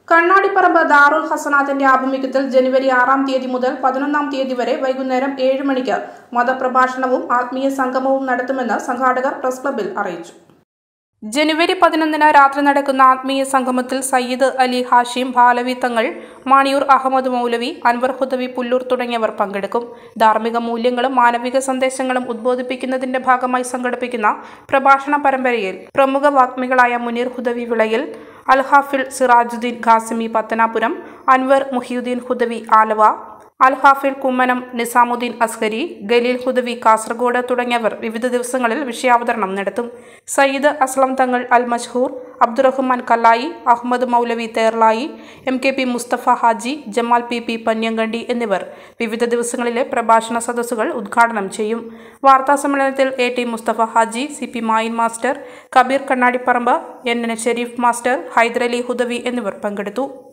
കണ്ണാടിപ്പറമ്പ് ദാറുൽ ഹസനാത്തിന്റെ ആഭിമുഖ്യത്തിൽ ജനുവരി ആറാം തീയതി മുതൽ പതിനൊന്നാം തീയതി വരെ വൈകുന്നേരം ഏഴ് മണിക്ക് മതപ്രഭാഷണവും ആത്മീയ സംഗമവും നടത്തുമെന്ന് സംഘാടകർ പ്രസ് ക്ലബിൽ അറിയിച്ചു ജനുവരി പതിനൊന്നിന് രാത്രി നടക്കുന്ന ആത്മീയ സംഗമത്തിൽ സയ്യിദ് അലി ഹാഷിം ഭാലവി തങ്ങൾ മാണിയൂർ അഹമ്മദ് മൗലവി അൻവർ ഹുദവി പുല്ലൂർ തുടങ്ങിയവർ പങ്കെടുക്കും ധാർമ്മിക മൂല്യങ്ങളും മാനവിക സന്ദേശങ്ങളും ഉദ്ബോധിപ്പിക്കുന്നതിന്റെ ഭാഗമായി സംഘടിപ്പിക്കുന്ന പ്രഭാഷണ പരമ്പരയിൽ പ്രമുഖ വാഗ്മികളായ മുനീർ ഹുദവി വിളയിൽ അൽഹാഫിൽ സിറാജുദ്ദീൻ ഖാസിമി പത്തനാപുരം അൻവർ മുഹിയുദ്ദീൻ ഹുദവി ആലവ അൽഹാഫിൽ കുമ്മനം നിസാമുദ്ദീൻ അസ്ഹരി ഗലീൽ ഹുദവി കാസർഗോഡ് തുടങ്ങിയവർ വിവിധ ദിവസങ്ങളിൽ വിഷയാവതരണം നടത്തും Sayyid Aslam Thangal Al Mashhoor Abdurahman Kallayi Ahmed Moulavi Therlayi M K P Musthafa Haji Jamal P P Panyankandi എന്നിവർ വിവിധ ദിവസങ്ങളിലെ പ്രഭാഷണ സദസ്സുകൾ ഉദ്ഘാടനം ചെയ്യും വാർത്താ സമ്മേളനത്തിൽ A T Musthafa Haji C P Mayin master Kabeer Kannadiparamba N N Shareef master Hyderali Hudawi എന്നിവർ പങ്കെടുത്തു